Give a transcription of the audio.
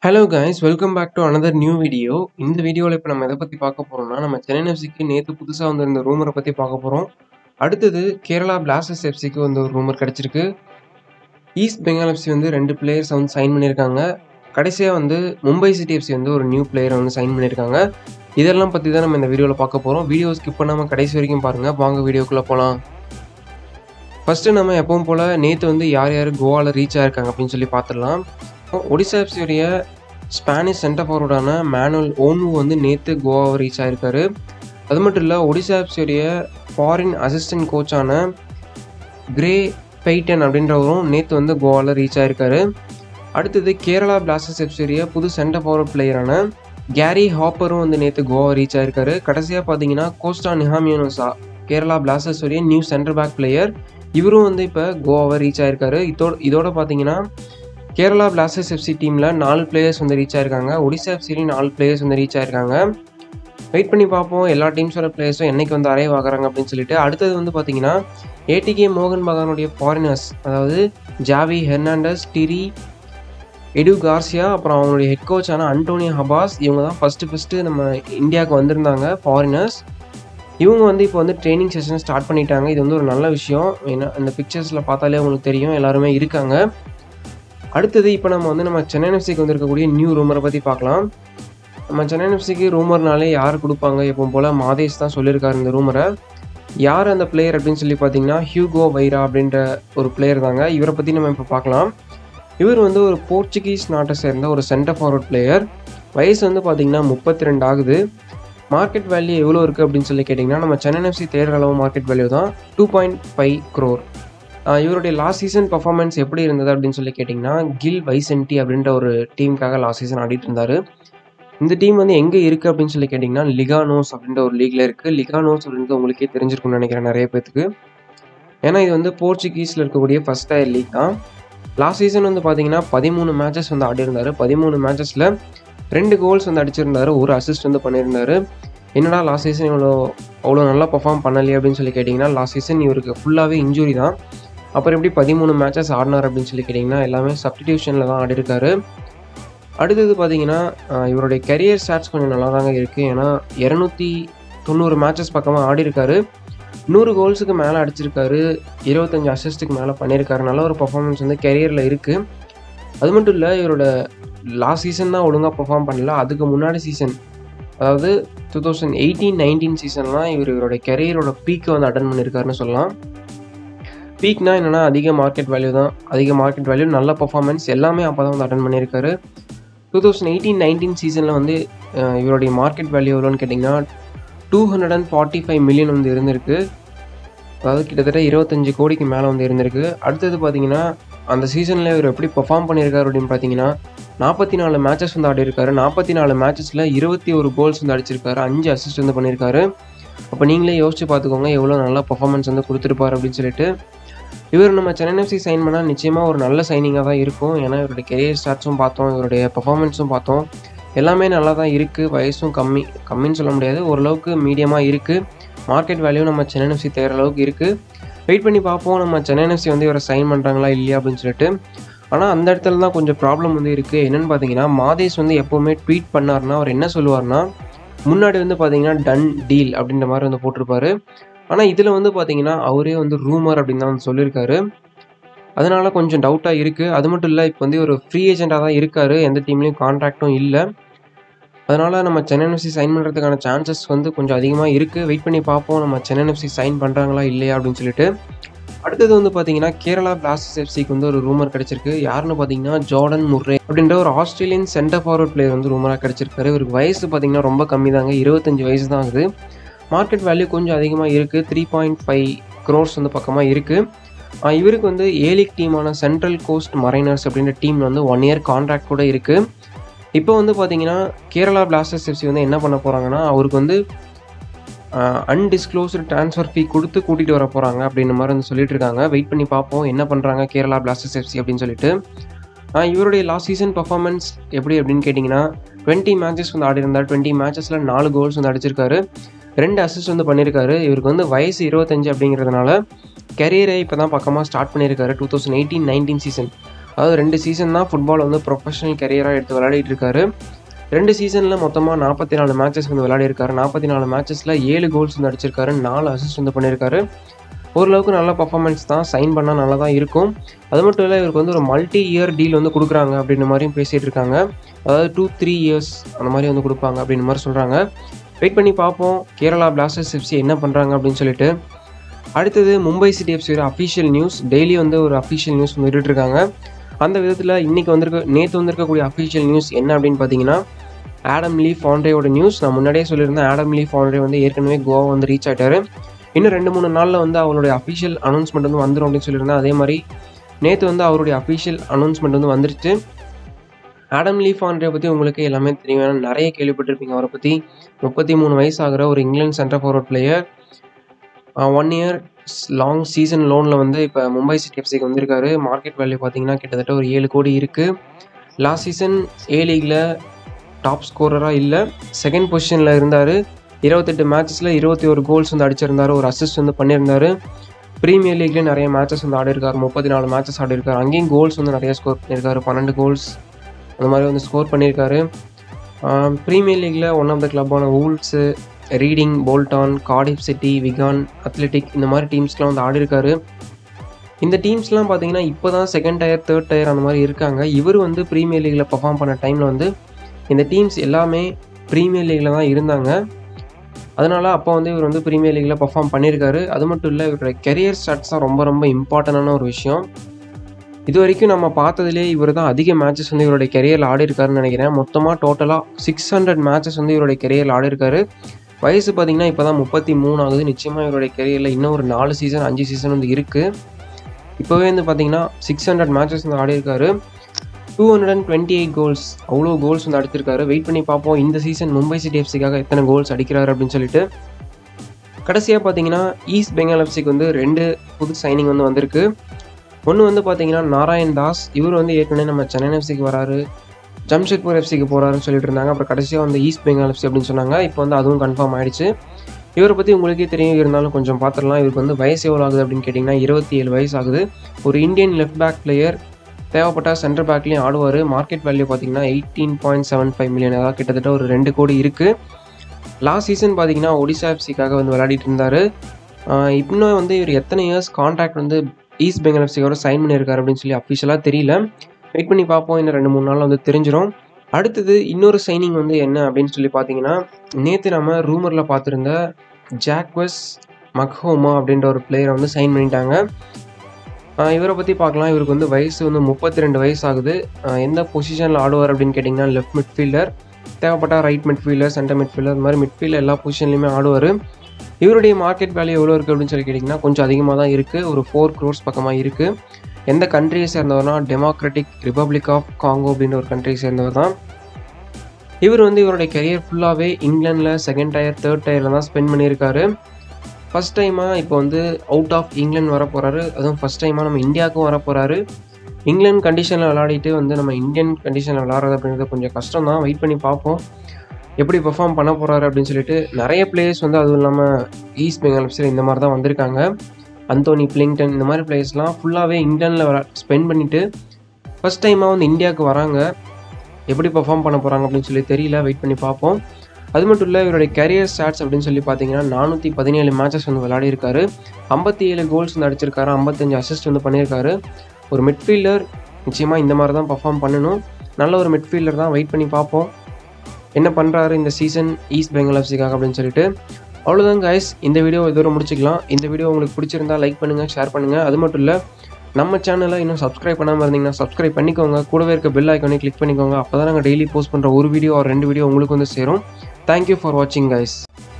hello guys welcome back to another new video இந்த வீடியோவில் இப்போ நம்ம எதை பற்றி பார்க்க போகிறோம்னா நம்ம சென்னை எஃப்சிக்கு நேற்று புதுசாக வந்திருந்த ரூமரை பற்றி பார்க்க போகிறோம் அடுத்தது கேரளா பிளாஸ்டர்ஸ் எஃப்சிக்கு வந்து ஒரு ரூமர் கிடச்சிருக்கு ஈஸ்ட் பெங்கால் எஃப்சி வந்து ரெண்டு பிளேயர்ஸ் வந்து சைன் பண்ணியிருக்காங்க கடைசியாக வந்து மும்பை சிட்டி எஃப்சி வந்து ஒரு நியூ பிளேயரை வந்து சைன் பண்ணியிருக்காங்க இதெல்லாம் பற்றி தான் நம்ம இந்த வீடியோவில் பார்க்க போகிறோம் வீடியோ ஸ்கிப் பண்ணாமல் கடைசி வரைக்கும் பாருங்கள் வாங்க வீடியோக்குள்ளே போகலாம் ஃபஸ்ட்டு நம்ம எப்பவும் போல் நேற்று வந்து யார் யார் கோவாவில் ரீச் ஆயிருக்காங்க அப்படின்னு சொல்லி பார்த்துடலாம் ஒடிசா எஃப்சியோடைய ஸ்பானிஷ் சென்டர் ஃபார்வர்டான மேனுவல் ஓனு வந்து நேற்று கோவாவை ரீச் ஆயிருக்காரு அது மட்டும் இல்லை ஒடிசா எஃப்சியோடைய ஃபாரின் அசிஸ்டன்ட் கோச்சான கிரே பெய்டன் அப்படின்றவரும் நேற்று வந்து கோவாவில் ரீச் ஆயிருக்காரு அடுத்தது கேரளா பிளாஸ்டர்ஸ் எஃப்சியோடைய புது சென்டர் ஃபார்வர்ட் பிளேயரான கேரி ஹாப்பரும் வந்து நேற்று கோவா ரீச் ஆயிருக்காரு கடைசியாக பார்த்தீங்கன்னா கோஸ்டா நிஹாமியோனோசா கேரளா பிளாஸ்டர்ஸோடைய நியூ சென்டர் பேக் பிளேயர் இவரும் வந்து இப்போ கோவாவை ரீச் ஆயிருக்காரு இதோட இதோட பார்த்தீங்கன்னா கேரளா பிளாஸ்டர்ஸ் எஃப்சி டீமில் நாலு பிளேயர்ஸ் வந்து ரீச் ஆயிருக்காங்க ஒடிசா எஃப்சிலையும் நாலு பிளேயர்ஸ் வந்து ரீச் ஆயிருக்காங்க வெயிட் பண்ணி பார்ப்போம் எல்லா டீம்ஸோட பிளேயர்ஸும் என்னைக்கு வந்து அரைவ் ஆகுறாங்க அப்படின்னு சொல்லிட்டு அடுத்தது வந்து பார்த்தீங்கன்னா ஏடிகே மோகன் பகானுடைய ஃபாரினர்ஸ் அதாவது Javi Hernandez Tiri Edu Garcia அப்புறம் அவங்களுடைய ஹெட் கோச்சான அன்டோனியோ ஹபாஸ் இவங்க தான் ஃபஸ்ட்டு ஃபஸ்ட்டு நம்ம இந்தியாவுக்கு வந்திருந்தாங்க ஃபாரினர்ஸ் இவங்க வந்து இப்போ வந்து ட்ரைனிங் செஷன் ஸ்டார்ட் பண்ணிட்டாங்க இது வந்து ஒரு நல்ல விஷயம் ஏன்னா இந்த பிக்சர்ஸில் பார்த்தாலே உங்களுக்கு தெரியும் எல்லாருமே இருக்காங்க அடுத்தது இப்போ நம்ம வந்து நம்ம சென்னை எஃப்சிக்கு வந்திருக்கக்கூடிய நியூ ரூமரை பற்றி பார்க்கலாம் நம்ம சென்னை எஃப்சிக்கு ரூமர்னாலே யார் கொடுப்பாங்க எப்பவும் போல் மாதேஷ் தான் சொல்லியிருக்காரு இந்த ரூமரை யார் அந்த பிளேயர் அப்படின்னு சொல்லி பார்த்தீங்கன்னா ஹியூகோ வைரா அப்படின்ற ஒரு பிளேயர் தாங்க இவரை பற்றி நம்ம இப்போ பார்க்கலாம் இவர் வந்து ஒரு போர்ச்சுகீஸ் நாட்டை சேர்ந்த ஒரு சென்டர் ஃபார்வர்ட் பிளேயர் வயசு வந்து பார்த்தீங்கன்னா முப்பத்தி ரெண்டு ஆகுது மார்க்கெட் வேல்யூ எவ்வளோ இருக்குது அப்படின்னு சொல்லி கேட்டிங்கன்னா நம்ம சென்னை எஃப்சி தேடுற அளவு மார்க்கெட் வேல்யூ தான் டூ பாயிண்ட் ஃபைவ் க்ரோர் இவருடைய லாஸ்ட் சீசன் பர்ஃபார்மன்ஸ் எப்படி இருந்தது அப்படின்னு சொல்லி கேட்டிங்கன்னா கில் வைசென்டி அப்படின்ற ஒரு டீமுக்காக லாஸ்ட் சீசன் ஆடிட்டு இருந்தார் இந்த டீம் வந்து எங்கே இருக்குது அப்படின்னு சொல்லி கேட்டிங்கன்னா லிகானோஸ் அப்படின்ற ஒரு லீக்ல இருக்குது லிகானோஸ் அப்படின்றது உங்களுக்கே தெரிஞ்சிருக்கும்னு நினைக்கிறேன் நிறைய பேத்துக்கு ஏன்னா இது வந்து போர்ச்சுகீஸில் இருக்கக்கூடிய ஃபஸ்ட் டயர் லீக் தான் லாஸ்ட் சீசன் வந்து பார்த்தீங்கன்னா பதிமூணு மேட்சஸ் வந்து ஆடி இருந்தார் பதிமூணு மேட்சஸில் ரெண்டு கோல்ஸ் வந்து அடிச்சிருந்தாரு ஒரு அசிஸ்ட் வந்து பண்ணியிருந்தாரு என்னடா லாஸ்ட் சீசன் இவ்வளோ அவ்வளோ நல்லா பர்ஃபார்ம் பண்ணலையே அப்படின்னு சொல்லி கேட்டிங்கன்னா லாஸ்ட் சீசன் இவருக்கு ஃபுல்லாகவே இன்ஜுரி தான் அப்புறம் எப்படி பதிமூணு மேட்சஸ் ஆடினார் அப்படின்னு சொல்லி கேட்டிங்கன்னா எல்லாமே சப்ஸ்டிடியூஷனில் தான் ஆடிருக்காரு அடுத்தது பார்த்தீங்கன்னா இவருடைய கரியர் ஸ்டாட்ஸ் கொஞ்சம் நல்லா தாங்க இருக்குது ஏன்னா இரநூத்தி தொண்ணூறு மேட்சஸ் பக்கமாக ஆடிருக்காரு நூறு கோல்ஸுக்கு மேலே அடிச்சிருக்காரு இருபத்தஞ்சி அசிஸ்ட்டுக்கு மேலே பண்ணியிருக்காரு நல்ல ஒரு பர்ஃபார்மன்ஸ் வந்து கெரியரில் இருக்குது அது மட்டும் இல்லை இவரோட லாஸ்ட் சீசன் தான் ஒழுங்காக பர்ஃபார்ம் பண்ணல அதுக்கு முன்னாடி சீசன் அதாவது டூ தௌசண்ட் எயிட்டீன் நைன்டீன் சீசன்லாம் இவர் இவரோட கெரியரோட பீக்கை வந்து அட்டன் பண்ணியிருக்காருன்னு சொல்லலாம் பீக்னா என்னென்னா அதிக மார்க்கெட் வேல்யூ தான் அதிக மார்க்கெட் வேல்யூ நல்ல பர்ஃபார்மன்ஸ் எல்லாமே அப்போ தான் வந்து அட்டன் பண்ணியிருக்காரு டூ தௌசண்ட் எயிட்டீன் நைன்டீன் சீசனில் வந்து இவருடைய மார்க்கெட் வேல்யூ எவ்வளோன்னு கேட்டிங்கன்னா two hundred and forty five million வந்து இருந்திருக்கு அதாவது கிட்டத்தட்ட இருபத்தஞ்சு கோடிக்கு மேலே வந்து இருந்திருக்கு அடுத்தது பார்த்தீங்கன்னா அந்த சீசனில் இவர் எப்படி பர்ஃபார்ம் பண்ணியிருக்காரு அப்படின்னு பார்த்தீங்கன்னா நாற்பத்தி நாலு மேட்சஸ் வந்து ஆடி இருக்காரு நாற்பத்தி நாலு மேட்சஸில் இருபத்தி ஒரு கோல்ஸ் வந்து அடிச்சிருக்காரு அஞ்சு அசிஸ்ட் வந்து பண்ணியிருக்காரு அப்போ நீங்களே யோசிச்சு பார்த்துக்கோங்க எவ்வளோ நல்லா பர்ஃபார்மன்ஸ் வந்து கொடுத்துருப்பார் அப்படின்னு சொல்லிட்டு இவர் நம்ம சென்னை எஃப்சி சைன் பண்ணால் நிச்சயமாக ஒரு நல்ல சைனிங்காக தான் இருக்கும் ஏன்னா இவருடைய கெரியர் ஸ்டார்ட்ஸும் பார்த்தோம் இவருடைய பர்ஃபார்மன்ஸும் பார்த்தோம் எல்லாமே நல்லா தான் இருக்குது வயசும் கம்மி கம்மின்னு சொல்ல முடியாது ஓரளவுக்கு மீடியமாக இருக்குது மார்க்கெட் வேல்யூ நம்ம சென்னை எஃப்சி தேகிற அளவுக்கு இருக்குது வெயிட் பண்ணி பார்ப்போம் நம்ம சென்னை எஃப்சி வந்து இவரை சைன் பண்ணுறாங்களா இல்லையா அப்படின்னு சொல்லிட்டு ஆனால் அந்த இடத்துல தான் கொஞ்சம் ப்ராப்ளம் வந்து இருக்குது என்னென்னு பார்த்தீங்கன்னா மாதேஷ் வந்து எப்போவுமே ட்வீட் பண்ணார்னா அவர் என்ன சொல்லுவார்னா முன்னாடி வந்து பார்த்தீங்கன்னா டன் டீல் அப்படின்ற மாதிரி வந்து போட்டிருப்பாரு ஆனால் இதில் வந்து பார்த்தீங்கன்னா அவரே வந்து ரூமர் அப்படின்னு தான் வந்து சொல்லியிருக்காரு அதனால கொஞ்சம் டவுட்டாக இருக்குது அது மட்டும் இல்லை இப்போ வந்து ஒரு ஃப்ரீ ஏஜெண்ட்டாக தான் இருக்கார் எந்த டீம்லேயும் கான்ட்ராக்டும் இல்லை அதனால் நம்ம சென்னை எஃப்சி சைன் பண்ணுறதுக்கான சான்சஸ் வந்து கொஞ்சம் அதிகமாக இருக்குது வெயிட் பண்ணி பார்ப்போம் நம்ம சென்னை எஃப்சி சைன் பண்ணுறாங்களா இல்லையா அப்படின்னு சொல்லிட்டு அடுத்தது வந்து பார்த்தீங்கன்னா கேரளா பிளாஸ்டர்ஸ் எஃப்சிக்கு வந்து ஒரு ரூமர் கிடச்சிருக்கு யாருன்னு பார்த்தீங்கன்னா ஜார்டன் முர்ரே அப்படின்ற ஒரு ஆஸ்திரேலியன் சென்டர் ஃபார்வர்ட் பிளேயர் வந்து ரூமராக கிடச்சிருக்காரு இவருக்கு வயசு பார்த்தீங்கன்னா ரொம்ப கம்மி தாங்க இருபத்தஞ்சி வயசு தான் ஆகுது மார்க்கெட் வேல்யூ கொஞ்சம் அதிகமாக இருக்குது த்ரீ பாயிண்ட் ஃபைவ் க்ரோர்ஸ் வந்து பக்கமாக இருக்குது இவருக்கு வந்து ஏலிக் டீமான சென்ட்ரல் கோஸ்ட் மரைனர்ஸ் அப்படின்ற டீம் வந்து ஒன் இயர் கான்ட்ராக்ட் கூட இருக்குது இப்போ வந்து பார்த்தீங்கன்னா கேரளா பிளாஸ்டர்ஸ் எஃப்சி வந்து என்ன பண்ண போகிறாங்கன்னா அவருக்கு வந்து அன்டிஸ்க்ளோஸ்டு ட்ரான்ஸ்ஃபர் ஃபீ கொடுத்து கூட்டிகிட்டு வர போகிறாங்க அப்படின்ற மாதிரி வந்து சொல்லிட்டு இருக்காங்க வெயிட் பண்ணி பார்ப்போம் என்ன பண்ணுறாங்க கேரளா பிளாஸ்டர்ஸ் எஃப்சி அப்படின்னு சொல்லிட்டு இவருடைய லாஸ்ட் சீசன் பர்ஃபார்மன்ஸ் எப்படி அப்படின்னு கேட்டிங்கன்னா டுவெண்ட்டி மேட்சஸ் வந்து ஆடி இருந்தார் டுவெண்ட்டி மேட்சஸில் நாலு கோல்ஸ் வந்து அடிச்சிருக்காரு ரெண்டு அசிஸ்ட் வந்து பண்ணியிருக்காரு இவருக்கு வந்து வயசு இருபத்தஞ்சு அப்படிங்கிறதுனால கரியரை இப்போ தான் பக்கமாக ஸ்டார்ட் பண்ணியிருக்காரு two thousand eighteen nineteen season அதாவது ரெண்டு சீசன் தான் ஃபுட்பால் வந்து ப்ரொஃபஷனல் கரியராக எடுத்து விளையாடிட்டு இருக்காரு ரெண்டு சீசனில் மொத்தமாக நாற்பத்தி நாலு மேட்சஸ் வந்து விளையாடிருக்காரு நாற்பத்தி நாலு மேட்சஸில் ஏழு கோல்ஸ் வந்து அடிச்சிருக்காரு நாலு அசிஸ்ட் வந்து பண்ணியிருக்காரு ஓரளவுக்கு நல்ல பர்ஃபார்மன்ஸ் தான் சைன் பண்ணால் நல்லா தான் இருக்கும் அது மட்டும் இல்லை இவருக்கு வந்து ஒரு மல்டி இயர் டீல் வந்து கொடுக்குறாங்க அப்படின்ற மாதிரியும் பேசிகிட்டு இருக்காங்க அதாவது டூ த்ரீ இயர்ஸ் அந்த மாதிரி வந்து கொடுப்பாங்க அப்படின்ற மாதிரி சொல்கிறாங்க வெயிட் பண்ணி பார்ப்போம் கேரளா பிளாஸ்டர்ஸ் எஃப்சி என்ன பண்ணுறாங்க அப்படின்னு சொல்லிட்டு அடுத்தது மும்பை சிட்டி எஃப்சியோட அஃபிஷியல் நியூஸ் டெய்லி வந்து ஒரு அஃபிஷியல் நியூஸ் வந்து இருக்காங்க அந்த விதத்தில் இன்றைக்கி வந்திருக்க நேற்று வந்திருக்கக்கூடிய அஃபிஷியல் நியூஸ் என்ன அப்படின்னு பார்த்தீங்கன்னா ஆடம் லீ ஃபாண்ட்ரேயோட நியூஸ் நான் முன்னாடியே சொல்லியிருந்தேன் ஆடம் லீ ஃபாண்ட்ரே வந்து ஏற்கனவே கோவா வந்து ரீச் ஆகிட்டாரு இன்னும் ரெண்டு மூணு நாளில் வந்து அவருடைய அஃபிஷியல் அனௌன்ஸ்மெண்ட் வந்து வந்துடும் அப்படின்னு சொல்லியிருந்தேன் அதே மாதிரி நேற்று வந்து அவருடைய அஃபிஷியல் அனௌன்ஸ்மெண்ட் வந்து வந்துருச்சு ஆடம் லீ ஃபாண்ட்ரே பற்றி உங்களுக்கு எல்லாமே தெரியும் ஏன்னா நிறைய கேள்விப்பட்டிருப்பீங்க அவரை பற்றி முப்பத்தி மூணு வயசு ஆகிற ஒரு England centre forward player one year long season லோனில் வந்து இப்போ மும்பை சிட்டி எஃப்சிக்கு வந்திருக்காரு மார்க்கெட் வேல்யூ பார்த்தீங்கன்னா கிட்டத்தட்ட ஒரு ஏழு கோடி இருக்குது லாஸ்ட் சீசன் ஏ லீகில் டாப் ஸ்கோரராக இல்லை செகண்ட் பொசிஷனில் இருந்தார் இருபத்தெட்டு மேட்சஸில் இருபத்தி ஒரு கோல்ஸ் வந்து அடிச்சிருந்தார் ஒரு அசிஸ்ட் வந்து பண்ணியிருந்தார் ப்ரீமியர் லீக்லேயும் நிறைய மேட்சஸ் வந்து ஆடி இருக்காரு முப்பத்தி நாலு மேட்சஸ் ஆடி இருக்காரு அங்கேயும் கோல்ஸ் வந்து நிறைய ஸ்கோர் பண்ணியிருக்காரு பன்னெண்டு கோல்ஸ் அந்த மாதிரி வந்து ஸ்கோர் பண்ணியிருக்காரு ப்ரீமியர் லீக்கில் ஒன் ஆஃப் த கிளப்பான Wolves Reading Bolton Cardiff City Wigan Athletic இந்த மாதிரி டீம்ஸ்லாம் வந்து ஆடி இருக்காரு இந்த டீம்ஸ்லாம் பார்த்தீங்கன்னா இப்போ தான் செகண்ட் டயர் தேர்ட் டயர் அந்த மாதிரி இருக்காங்க இவர் வந்து ப்ரீமியர் லீக்கில் பர்ஃபார்ம் பண்ண டைமில் வந்து இந்த டீம்ஸ் எல்லாமே ப்ரீமியர் லீக்கில் தான் இருந்தாங்க அதனால் அப்போ வந்து இவர் வந்து ப்ரீமியர் லீக்கில் பர்ஃபார்ம் பண்ணியிருக்காரு அது மட்டும் இல்லை இவரோட கெரியர் ஸ்டார்ட்ஸ் தான் ரொம்ப ரொம்ப இம்பார்ட்டண்டான ஒரு விஷயம் இது வரைக்கும் நம்ம பார்த்ததுலேயே இவர் தான் அதிக மேட்சஸ் வந்து இவருடைய கெரியரில் ஆடி இருக்காருன்னு நினைக்கிறேன் மொத்தமாக டோட்டலாக சிக்ஸ் ஹண்ட்ரட் மேட்சஸ் வந்து இவருடைய கெரியரில் ஆடி இருக்காரு வயசு பார்த்தீங்கன்னா இப்போ தான் முப்பத்தி மூணு ஆகுது நிச்சயமாக இவருடைய கெரியரில் இன்னும் ஒரு நாலு சீசன் அஞ்சு சீசன் வந்து இருக்குது இப்போவே வந்து பார்த்தீங்கன்னா சிக்ஸ் ஹண்ட்ரட் மேட்சஸ் வந்து ஆடி இருக்காரு two hundred and twenty eight goals அவ்வளோ கோல்ஸ் வந்து அடிச்சிருக்காரு வெயிட் பண்ணி பார்ப்போம் இந்த சீசன் மும்பை சிட்டி எஃப்சிக்காக எத்தனை கோல்ஸ் அடிக்கிறாரு அப்படின்னு சொல்லிட்டு கடைசியாக பார்த்தீங்கன்னா ஈஸ்ட் பெங்கால் எஃப்சிக்கு வந்து ரெண்டு புது சைனிங் வந்து வந்திருக்கு ஒன்று வந்து பார்த்தீங்கன்னா நாராயண் தாஸ் இவர் வந்து ஏற்கனவே நம்ம சென்னை எஃப்சிக்கு வராரு ஜம்ஷெட்பூர் எஃப்சிக்கு போகிறாருன்னு சொல்லிட்டு இருந்தாங்க அப்புறம் கடைசியாக வந்து ஈஸ்ட் பெங்கால் எஃப்சி அப்படின்னு சொன்னாங்க இப்போ வந்து அதுவும் கன்ஃபார்ம் ஆயிடுச்சு இவரை பற்றி உங்களுக்கே தெரியும் இருந்தாலும் கொஞ்சம் பார்த்துடலாம் இவருக்கு வந்து வயசு எவ்வளோ ஆகுது அப்படின்னு கேட்டிங்கன்னா இருபத்தி ஏழு வயசு ஆகுது ஒரு இந்தியன் லெஃப்ட் பேக் பிளேயர் தேவைப்பட்ட சென்டர் பேக்லேயும் ஆடுவார் மார்க்கெட் வேல்யூ பார்த்தீங்கன்னா eighteen point seven five million அதாவது கிட்டத்தட்ட ஒரு ரெண்டு கோடி இருக்குது லாஸ்ட் சீசன் பார்த்தீங்கன்னா ஒடிசா எஃப்சிக்காக வந்து விளையாடிட்டு இருந்தார் இன்னும் வந்து இவர் எத்தனை இயர்ஸ் கான்ட்ராக்ட் வந்து ஈஸ்ட் பெங்கால் எஃப்சியோட சைன் பண்ணியிருக்காரு அப்படின்னு சொல்லி அஃபிஷியலாக தெரியல வெயிட் பண்ணி பார்ப்போம் இன்னும் ரெண்டு மூணு நாளில் வந்து தெரிஞ்சிடும் அடுத்தது இன்னொரு சைனிங் வந்து என்ன அப்படின்னு சொல்லி பார்த்தீங்கன்னா நேற்று நம்ம ரூமரில் பார்த்துருந்த ஜாக்வஸ் மக்ஹோமா அப்படின்ற ஒரு பிளேயரை வந்து சைன் பண்ணிட்டாங்க இவரை பற்றி பார்க்கலாம் இவருக்கு வந்து வயசு வந்து முப்பத்தி ரெண்டு வயசு ஆகுது எந்த பொசிஷனில் ஆடுவார் அப்படின்னு கேட்டிங்கன்னா லெஃப்ட் மிட்ஃபீல்டர் தேவைப்பட்டால் ரைட் மிட்ஃபீல்டர் சென்டர் மிட்ஃபீல்டர் இந்த மாதிரி மிட்ஃபீல்டர் எல்லா பொசிஷன்லையுமே ஆடுவார் இவருடைய மார்க்கெட் வேல்யூ எவ்வளோ இருக்குது அப்படின்னு சொல்லி கேட்டிங்கன்னா கொஞ்சம் அதிகமாக தான் இருக்குது ஒரு ஃபோர் க்ரோர்ஸ் பக்கமாக இருக்குது எந்த கண்ட்ரியை சேர்ந்தவர்னா டெமோக்ராட்டிக் ரிப்பப்ளிக் ஆஃப் காங்கோ அப்படின்ற ஒரு கண்ட்ரியை சேர்ந்தவர் தான் இவர் வந்து இவருடைய கெரியர் ஃபுல்லாகவே இங்கிலாண்டில் செகண்ட் டயர் தேர்ட் டயரில் தான் ஸ்பெண்ட் பண்ணியிருக்காரு ஃபஸ்ட் டைமாக இப்போ வந்து அவுட் ஆஃப் இங்கிலாந்து வர போகிறாரு அதுவும் ஃபஸ்ட் டைமாக நம்ம இந்தியாவுக்கும் வர போகிறாரு இங்கிலாந்து கண்டிஷனில் விளையாடிட்டு வந்து நம்ம இந்தியன் கண்டிஷனில் விளாட்றது அப்படின்றது கொஞ்சம் கஷ்டம் தான் வெயிட் பண்ணி பார்ப்போம் எப்படி பெர்ஃபார்ம் பண்ண போகிறாரு அப்படின்னு சொல்லிட்டு நிறைய பிளேயர்ஸ் வந்து அதுவும் இல்லாமல் ஈஸ்ட் பெங்கால் எஃப்சியில் இந்த மாதிரி தான் வந்திருக்காங்க அந்தோனி பிளிங்டன் இந்த மாதிரி பிளேயர்ஸ்லாம் ஃபுல்லாகவே இங்கிலாண்டில் வர ஸ்பெண்ட் பண்ணிவிட்டு ஃபஸ்ட் டைமாக வந்து இந்தியாவுக்கு வராங்க எப்படி பெர்ஃபார்ம் பண்ண போகிறாங்க அப்படின்னு சொல்லி தெரியல வெயிட் பண்ணி பார்ப்போம் அது மட்டும் இல்லை இவருடைய கரியர் ஸ்டாட்ஸ் அப்படின்னு சொல்லி பார்த்தீங்கன்னா நானூற்றி பதினேழு மேட்சஸ் வந்து விளையாடிருக்காரு ஐம்பத்தி ஏழு கோல்ஸ் வந்து அடிச்சிருக்காரு ஐம்பத்தஞ்சு அசிஸ்ட் வந்து பண்ணியிருக்காரு ஒரு மிட்ஃபீல்டர் நிச்சயமாக இந்த மாதிரி தான் பர்ஃபார்ம் பண்ணணும் நல்ல ஒரு மிட்ஃபீல்டர் தான் வெயிட் பண்ணி பார்ப்போம் என்ன பண்ணுறாரு இந்த சீசன் ஈஸ்ட் பெங்கால் எஃப்சிக்காக அப்படின்னு சொல்லிட்டு அவ்வளோதான் கைஸ் இந்த வீடியோ இதோட முடிச்சுக்கலாம் இந்த வீடியோ உங்களுக்கு பிடிச்சிருந்தா லைக் பண்ணுங்கள் ஷேர் பண்ணுங்கள் அது மட்டும் இல்லை நம்ம சேனலை இன்னும் சப்ஸ்கிரைப் பண்ணாமல் இருந்தீங்கன்னா சப்ஸ்கிரைப் பண்ணிக்கோங்க கூடவே இருக்க பெல் ஐக்கானே கிளிக் பண்ணிக்கோங்க அப்போ தான் நாங்கள் டெய்லி போஸ்ட் பண்ணுற ஒரு வீடியோ ஒரு ரெண்டு வீடியோ உங்களுக்கு வந்து சேரும் தேங்க்யூ ஃபார் வாட்சிங் கைஸ்